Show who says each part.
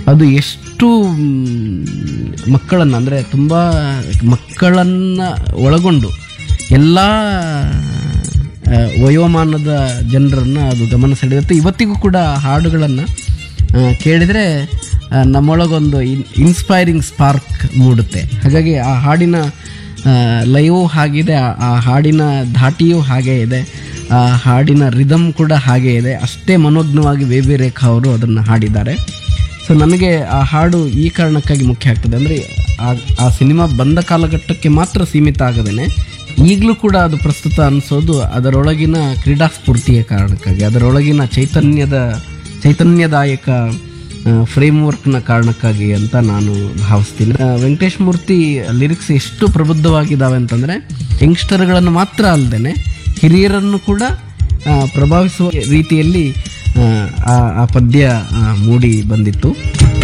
Speaker 1: ಅದು ಎಷ್ಟು ಮಕ್ಕಳನ್ನು ಅಂದರೆ ತುಂಬ ಮಕ್ಕಳನ್ನು ಒಳಗೊಂಡು ಎಲ್ಲ ಆ, ವಯೋಮಾನದ ಜನರನ್ನು ಅದು ಗಮನ ಸೆಳೆಯುತ್ತೆ ಇವತ್ತಿಗೂ ಕೂಡ ಹಾಡುಗಳನ್ನು ಕೇಳಿದರೆ ನಮ್ಮೊಳಗೊಂದು ಇನ್ ಇನ್ಸ್ಪೈರಿಂಗ್ ಸ್ಪಾರ್ಕ್ ಮೂಡುತ್ತೆ ಹಾಗಾಗಿ ಆ ಹಾಡಿನ ಲೈವ್ ಹಾಗಿದೆ ಆ- ಆ ಹಾಡಿನ ಧಾಟಿಯೂ ಹಾಗೇ ಇದೆ ಆ ಹಾಡಿನ ರಿದಮ್ ಕೂಡ ಹಾಗೇ ಇದೆ ಅಷ್ಟೇ ಮನೋಜ್ಞವಾಗಿ ವಿ ವಿ ರೇಖಾ ಅವರು ಅದನ್ನು ಹಾಡಿದ್ದಾರೆ ಸೊ ನನಗೆ ಆ ಹಾಡು ಈ ಕಾರಣಕ್ಕಾಗಿ ಮುಖ್ಯ ಆಗ್ತದೆ ಅಂದರೆ ಆ ಆ ಸಿನಿಮಾ ಬಂದ ಕಾಲಘಟ್ಟಕ್ಕೆ ಮಾತ್ರ ಸೀಮಿತ ಆಗದೇನೆ ಈಗಲೂ ಕೂಡ ಅದು ಪ್ರಸ್ತುತ ಅನಿಸೋದು ಅದರೊಳಗಿನ ಕ್ರೀಡಾ ಸ್ಫೂರ್ತಿಯ ಕಾರಣಕ್ಕಾಗಿ ಅದರೊಳಗಿನ ಚೈತನ್ಯದ ಚೈತನ್ಯದಾಯಕ ಫ್ರೇಮ್ವರ್ಕ್ನ ಕಾರಣಕ್ಕಾಗಿ ಅಂತ ನಾನು ಭಾವಿಸ್ತೀನಿ ಆ, ವೆಂಕಟೇಶ್ ಮೂರ್ತಿ ಲಿರಿಕ್ಸ್ ಎಷ್ಟು ಪ್ರಬುದ್ಧವಾಗಿದ್ದಾವೆ ಅಂತಂದರೆ ಯಂಗ್ಸ್ಟರ್ಗಳನ್ನು ಮಾತ್ರ ಅಲ್ಲದೆ ಹಿರಿಯರನ್ನು ಕೂಡ ಆ, ಪ್ರಭಾವಿಸುವ ರೀತಿಯಲ್ಲಿ ಆ, ಆ ಆ ಪದ್ಯ ಆ, ಮೂಡಿ ಬಂದಿತ್ತು